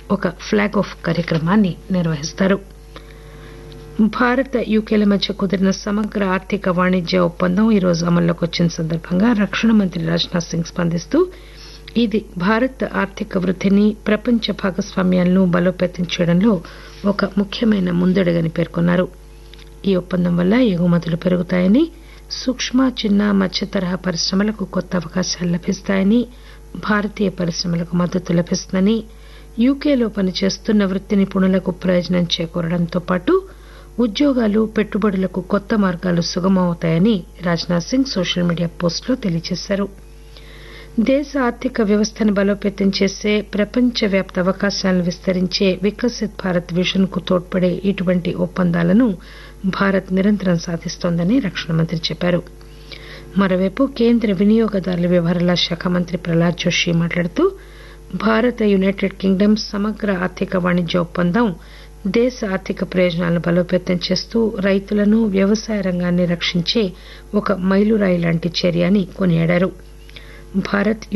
ఒక flag of కార్యక్రమాన్ని నిర్వహిస్తారు భారత్ యూకేల మధ్య కుదిరిన సమగ్ర ఆర్థిక వాణిజ్య ఒప్పందం ఈరోజు అమల్లోకి వచ్చిన సందర్భంగా రక్షణ మంత్రి రాజ్నాథ్ సింగ్ స్పందిస్తూ ఇది భారత్ ఆర్థిక వృద్దిని ప్రపంచ భాగస్వామ్యాలను బలోపేతం చేయడంలో ఒక ముఖ్యమైన ముందడుగని పేర్కొన్నారు ఈ ఒప్పందం వల్ల ఎగుమతులు పెరుగుతాయని సూక్ష్మ చిన్న మధ్య తరహా పరిశ్రమలకు కొత్త అవకాశాలు లభిస్తాయని భారతీయ పరిశ్రమలకు మద్దతు లభిస్తుందని యూకేలో పనిచేస్తున్న వృత్తి నిపుణులకు ప్రయోజనం చేకూరడంతో పాటు ఉద్యోగాలు పెట్టుబడులకు కొత్త మార్గాలు సుగమవుతాయని రాజ్నాథ్ సింగ్ సోషల్ మీడియా పోస్టులో తెలియజేశారు దేశ ఆర్థిక వ్యవస్థను బలోపేతం చేసే ప్రపంచవ్యాప్త అవకాశాలను విస్తరించే వికసిత్ భారత్ విజన్ కు తోడ్పడే ఇటువంటి ఒప్పందాలను భారత్ నిరంతరం సాధిస్తోందని రక్షణ మంత్రి చెప్పారు మరోవైపు కేంద్ర వినియోగదారుల వ్యవహారాల శాఖ మంత్రి ప్రహ్లాద్ జోషి మాట్లాడుతూ భారత్ యునైటెడ్ కింగ్డమ్ సమగ్ర ఆర్థిక వాణిజ్య ఒప్పందం దేశ ఆర్థిక ప్రయోజనాలను బలోపేతం చేస్తూ రైతులను వ్యవసాయ రంగాన్ని రక్షించే ఒక మైలురాయి లాంటి చర్య అని కొనియాడారు భారత్